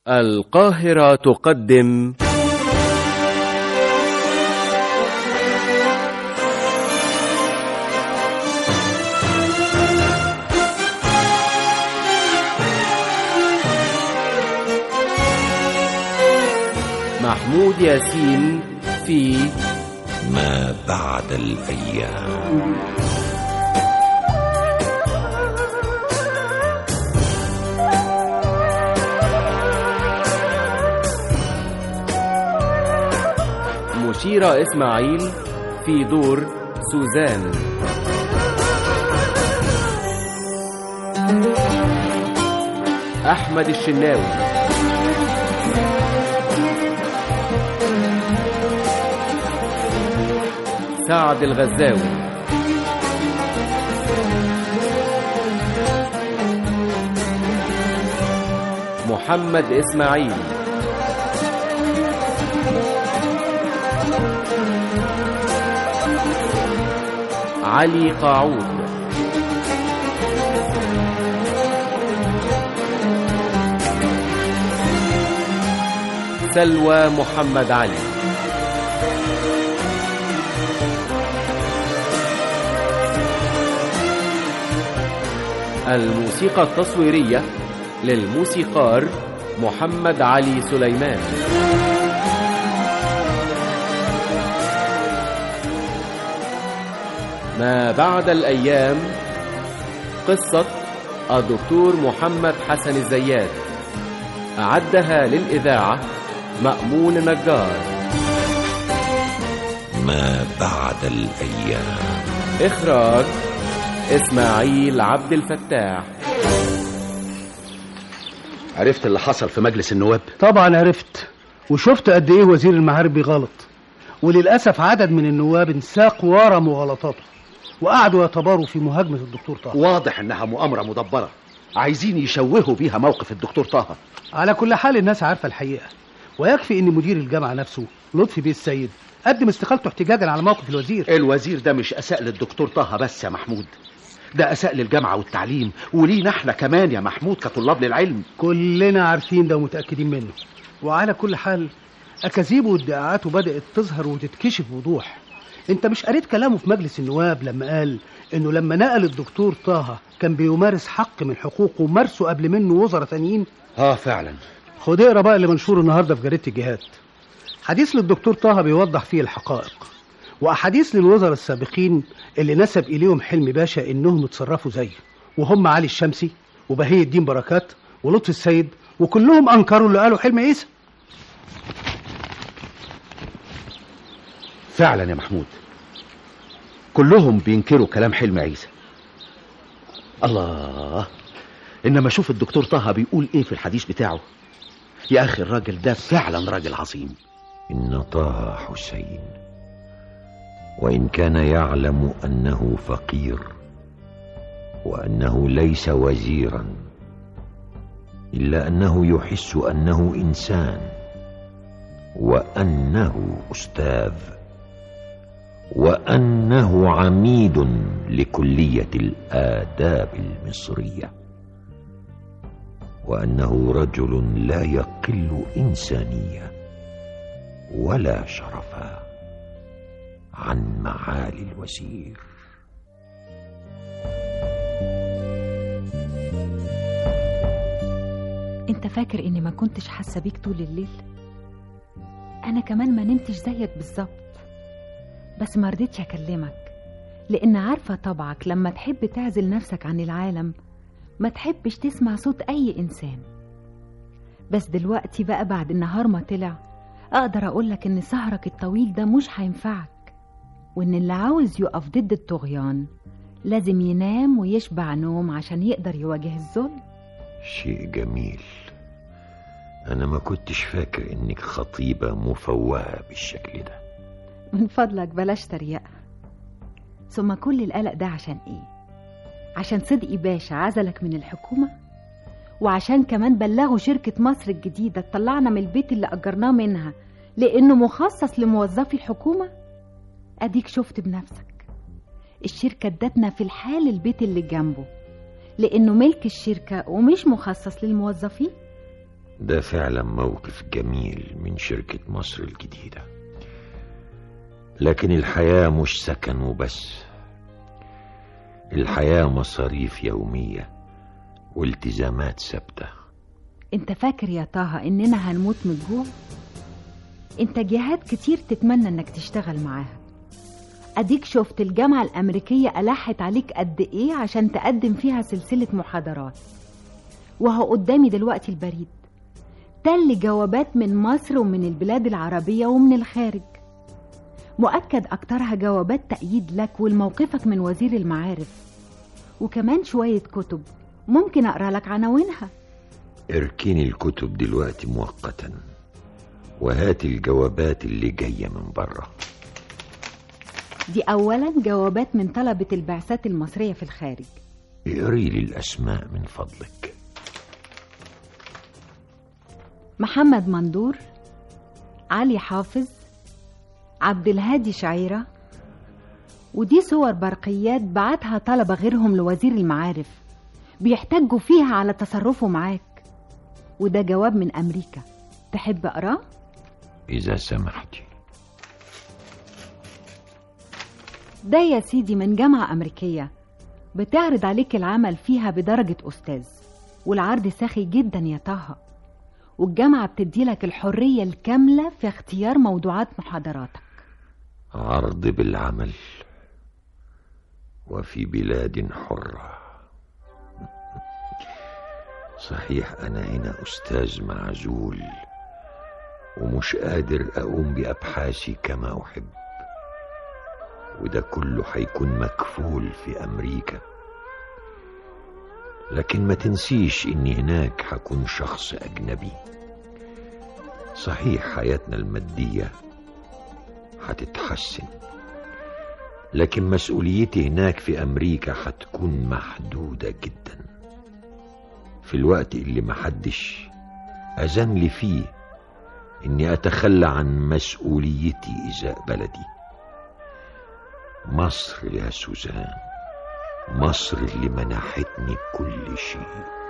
القاهرة تقدم محمود ياسين في ما بعد الأيام مشيرة إسماعيل في دور سوزان أحمد الشناوي سعد الغزاوي محمد إسماعيل علي قاعود سلوى محمد علي الموسيقى التصويرية للموسيقار محمد علي سليمان ما بعد الأيام قصة الدكتور محمد حسن الزيات أعدها للإذاعة مأمون نجار ما بعد الأيام إخراج إسماعيل عبد الفتاح عرفت اللي حصل في مجلس النواب طبعا عرفت وشفت قد ايه وزير المعارف بيغلط وللاسف عدد من النواب انساق ورا مغالطاته وقعدوا يتباروا في مهاجمه الدكتور طه واضح انها مؤامره مدبره عايزين يشوهوا بيها موقف الدكتور طه على كل حال الناس عارفه الحقيقه ويكفي ان مدير الجامعه نفسه لطفي بيه السيد قدم استقالته احتجاجا على موقف الوزير الوزير ده مش اساء للدكتور طه بس يا محمود ده اساء للجامعه والتعليم ولينا احنا كمان يا محمود كطلاب للعلم كلنا عارفين ده ومتاكدين منه وعلى كل حال اكاذيبه وادعاءاته بدات تظهر وتتكشف بوضوح انت مش قريت كلامه في مجلس النواب لما قال انه لما نقل الدكتور طه كان بيمارس حق من حقوقه مارسه قبل منه وزراء تانيين اه فعلا خد اقرا بقى اللي منشور النهارده في جريده الجهاد حديث للدكتور طه بيوضح فيه الحقائق واحاديث للوزراء السابقين اللي نسب اليهم حلمي باشا انهم اتصرفوا زيه وهم علي الشمسي وبهي الدين بركات ولطفي السيد وكلهم انكروا اللي قاله حلمي عيسى فعلا يا محمود كلهم بينكروا كلام حلمي عيسى الله انما شوف الدكتور طه بيقول ايه في الحديث بتاعه يا اخي الراجل ده فعلا راجل عظيم إن طه حسين وإن كان يعلم أنه فقير وأنه ليس وزيرا إلا أنه يحس أنه إنسان وأنه أستاذ وأنه عميد لكلية الآداب المصرية وأنه رجل لا يقل إنسانية ولا شرفا عن معالي الوزير انت فاكر اني ما كنتش حاسه بيك طول الليل انا كمان ما نمتش زيك بالظبط بس ما رضيتش اكلمك لان عارفه طبعك لما تحب تعزل نفسك عن العالم ما تحبش تسمع صوت اي انسان بس دلوقتي بقى بعد النهار ما طلع اقدر اقولك ان سهرك الطويل ده مش هينفعك وان اللي عاوز يقف ضد الطغيان لازم ينام ويشبع نوم عشان يقدر يواجه الظلم شيء جميل أنا ما كنتش فاكر إنك خطيبة مفوهة بالشكل ده من فضلك بلاش تريقة ثم كل القلق ده عشان ايه عشان صدقي باشا عزلك من الحكومة وعشان كمان بلغوا شركة مصر الجديدة تطلعنا من البيت اللي أجرناه منها لأنه مخصص لموظفي الحكومة أديك شفت بنفسك الشركة ادتنا في الحال البيت اللي جنبه لأنه ملك الشركة ومش مخصص للموظفين ده فعلا موقف جميل من شركة مصر الجديدة لكن الحياة مش سكن وبس الحياة مصاريف يومية والتزامات ثابته انت فاكر يا طه اننا هنموت من الجوع انت جهات كتير تتمنى انك تشتغل معاها اديك شفت الجامعة الامريكية الحت عليك قد ايه عشان تقدم فيها سلسلة محاضرات وهو قدامي دلوقتي البريد تل جوابات من مصر ومن البلاد العربية ومن الخارج مؤكد أكترها جوابات تأييد لك ولموقفك من وزير المعارف وكمان شوية كتب ممكن أقرأ لك عناوينها اركني الكتب دلوقتي مؤقتا وهات الجوابات اللي جاية من بره دي أولا جوابات من طلبة البعثات المصرية في الخارج اقري لي الأسماء من فضلك محمد مندور علي حافظ عبد الهادي شعيرة ودي صور برقيات بعتها طلبة غيرهم لوزير المعارف بيحتجوا فيها على تصرفه معاك وده جواب من أمريكا تحب أقراه؟ إذا سمحتي ده يا سيدي من جامعة أمريكية بتعرض عليك العمل فيها بدرجة أستاذ والعرض سخي جدا يا طه والجامعة بتديلك الحرية الكاملة في اختيار موضوعات محاضراتك عرض بالعمل وفي بلاد حرة صحيح أنا هنا أستاذ معزول ومش قادر أقوم بأبحاثي كما أحب وده كله هيكون مكفول في أمريكا لكن ما تنسيش إني هناك هكون شخص أجنبي صحيح حياتنا المادية هتتحسن لكن مسؤوليتي هناك في أمريكا هتكون محدودة جدا في الوقت اللي محدش أذن لي فيه إني أتخلى عن مسؤوليتي إزاء بلدي مصر يا سوزان مصر اللي منحتني كل شيء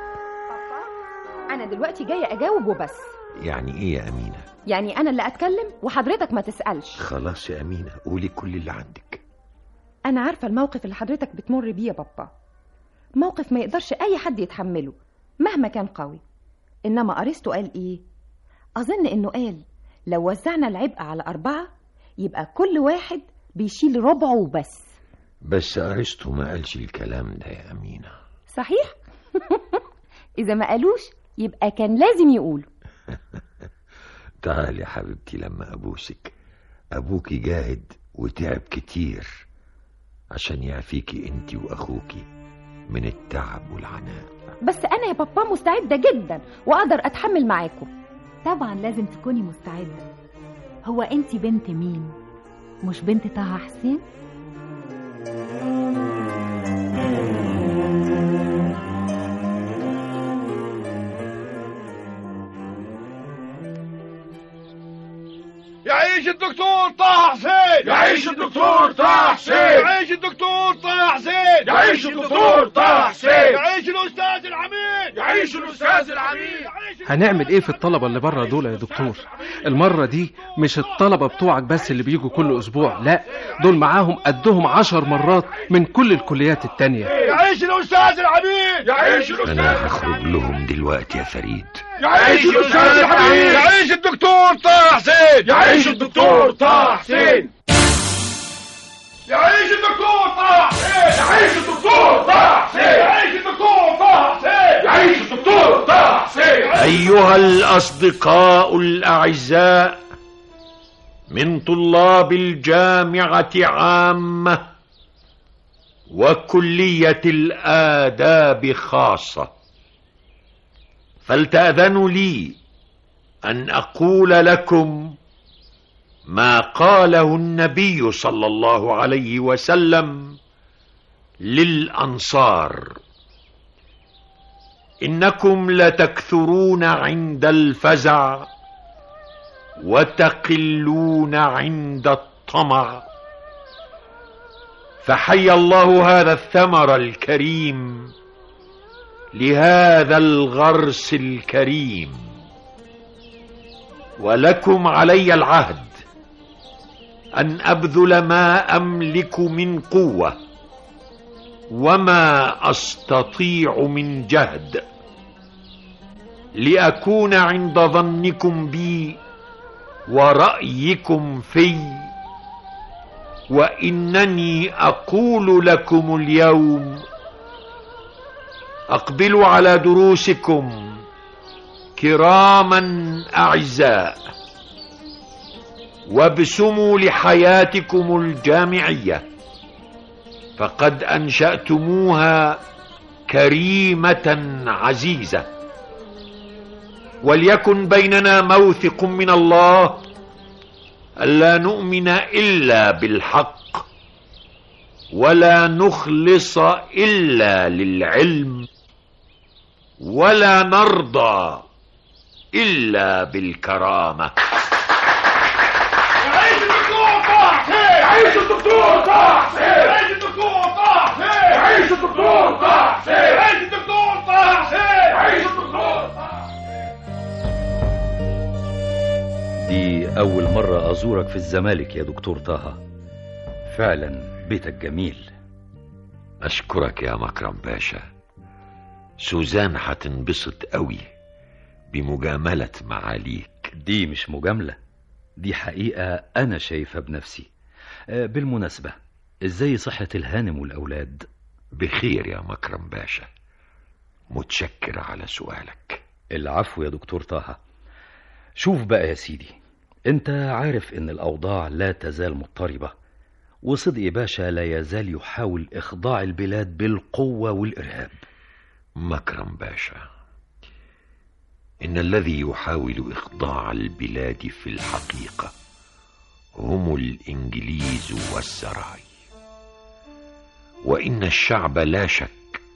انا دلوقتي جايه اجاوب وبس يعني ايه يا أمينة يعني انا اللي اتكلم وحضرتك ما تسالش خلاص يا أمينة قولي كل اللي عندك انا عارفه الموقف اللي حضرتك بتمر بيه يا بابا موقف ما يقدرش اي حد يتحمله مهما كان قوي انما ارسطو قال ايه اظن انه قال لو وزعنا العبء على اربعه يبقى كل واحد بيشيل ربعه وبس بس أرسطو ما قالش الكلام ده يا أمينة صحيح اذا ما قالوش يبقى كان لازم يقولوا تعالي يا حبيبتي لما أبوسك أبوكي جاهد وتعب كتير عشان يعفيكي انت وأخوكي من التعب والعناء بس انا يا بابا مستعده جدا واقدر اتحمل معاكم طبعا لازم تكوني مستعدة هو انت بنت مين؟ مش بنت طه حسين؟ يعيش الدكتور طه حسين يعيش الدكتور طه حسين يعيش الدكتور طه حسين يعيش الدكتور طه حسين يعيش الاستاذ العميد يعيش الاستاذ العميد هنعمل ايه في الطلبة اللي بره دول يا دكتور المرة دي مش الطلبة بتوعك بس اللي بيجوا كل اسبوع لا دول معاهم قدهم عشر مرات من كل الكليات التانية يعيش الاستاذ العميد يعيش الاستاذ أنا هخرج لهم دلوقتي يا فريد يعيش الاستاذ العميد يعيش الدكتور طه حسين يعيش الدكتور طه حسين يعيش الدكتور طه حسين يعيش الدكتور طه حسين يعيش الدكتور طه حسين يعيش الدكتور طه حسين أيها الأصدقاء الأعزاء من طلاب الجامعة عامة وكلية الآداب خاصة فلتأذنوا لي أن أقول لكم ما قاله النبي صلى الله عليه وسلم للأنصار إنكم لتكثرون عند الفزع وتقلون عند الطمع فحي الله هذا الثمر الكريم لهذا الغرس الكريم ولكم علي العهد ان ابذل ما املك من قوه وما استطيع من جهد لاكون عند ظنكم بي ورايكم في وانني اقول لكم اليوم اقبلوا على دروسكم كراما اعزاء وابسموا لحياتكم الجامعيه فقد انشاتموها كريمه عزيزه وليكن بيننا موثق من الله الا نؤمن الا بالحق ولا نخلص الا للعلم ولا نرضى الا بالكرامه يعيش الدكتور طه حسين يعيش الدكتور طه حسين يعيش الدكتور طه حسين يعيش الدكتور طه حسين يعيش الدكتور طه حسين يعيش الدكتور طه دي أول مرة أزورك في الزمالك يا دكتور طه فعلا بيتك جميل اشكرك يا مكرم باشا سوزان هتنبسط قوي بمجامله معاليك دي مش مجاملة دي حقيقة أنا شايفها بنفسي آه، بالمناسبة إزاي صحة الهانم والأولاد بخير يا مكرم باشا متشكر على سؤالك العفو يا دكتور طه شوف بقى يا سيدي انت عارف ان الاوضاع لا تزال مضطربة وصدقي باشا لا يزال يحاول اخضاع البلاد بالقوة والارهاب مكرم باشا ان الذي يحاول اخضاع البلاد في الحقيقه هم الانجليز والسراي وان الشعب لا شك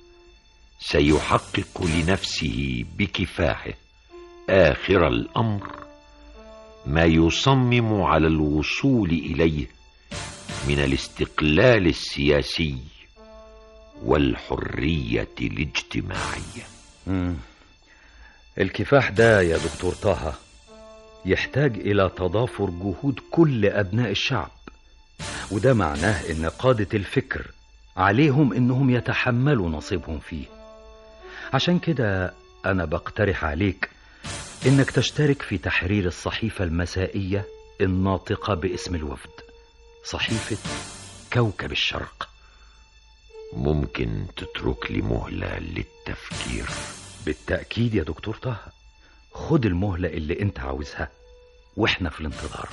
سيحقق لنفسه بكفاحه اخر الامر ما يصمم على الوصول اليه من الاستقلال السياسي والحريه الاجتماعيه مم. الكفاح ده يا دكتور طه يحتاج إلى تضافر جهود كل أبناء الشعب وده معناه إن قادة الفكر عليهم إنهم يتحملوا نصيبهم فيه عشان كده أنا بقترح عليك إنك تشترك في تحرير الصحيفة المسائية الناطقة باسم الوفد صحيفة كوكب الشرق ممكن تترك لي مهله للتفكير بالتأكيد يا دكتور طه خد المهلة اللي انت عاوزها واحنا في الانتظار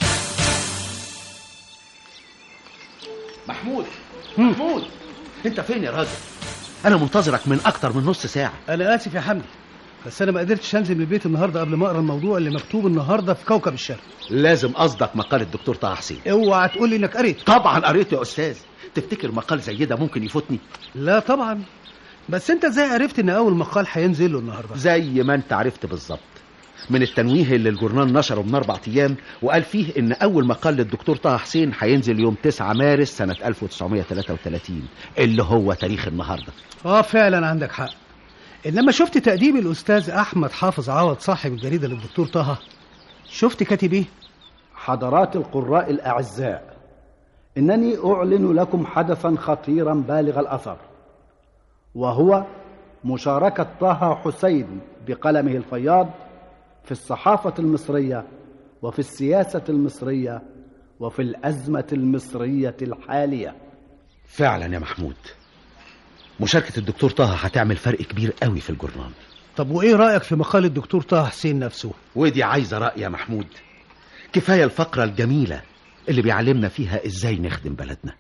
محمود محمود انت فين يا راجل انا منتظرك من اكتر من نص ساعه انا اسف يا حمدي بس انا ما قدرتش انزل من البيت النهارده قبل ما اقرا الموضوع اللي مكتوب النهارده في كوكب الشرق لازم قصدك مقال الدكتور طه حسين اوعى تقول لي انك قريت طبعا قريته يا استاذ تفتكر مقال زي ده ممكن يفوتني لا طبعا بس انت ازاي عرفت ان اول مقال هينزل له النهارده زي ما انت عرفت بالظبط من التنويه اللي الجورنال نشره من اربع ايام وقال فيه ان اول مقال للدكتور طه حسين هينزل يوم 9 مارس سنه 1933 اللي هو تاريخ النهارده اه فعلا عندك حق انما شفت تقديم الاستاذ احمد حافظ عوض صاحب الجريده للدكتور طه شفت كاتب ايه حضرات القراء الأعزاء إنني أعلن لكم حدثا خطيرا بالغ الأثر وهو مشاركة طه حسين بقلمه الفياض في الصحافة المصرية وفي السياسة المصرية وفي الأزمة المصرية الحالية فعلا يا محمود مشاركه الدكتور طه هتعمل فرق كبير قوي في الجورنال طب وايه رايك في مقال الدكتور طه حسين نفسه ودي عايزه راي يا محمود كفايه الفقره الجميله اللي بيعلمنا فيها ازاي نخدم بلدنا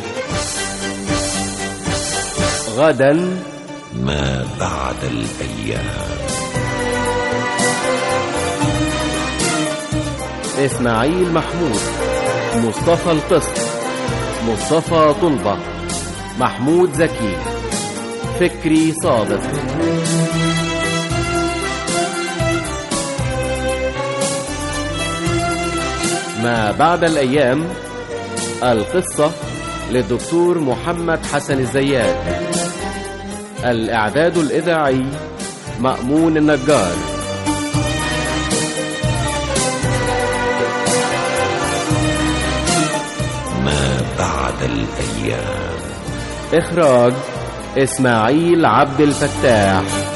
غدا ما بعد الايام إسماعيل محمود مصطفى القسط مصطفى طلبة محمود زكي فكري صادق ما بعد الأيام القصة للدكتور محمد حسن الزيات الإعداد الإذاعي مأمون النجار الأيام إخراج إسماعيل عبد الفتاح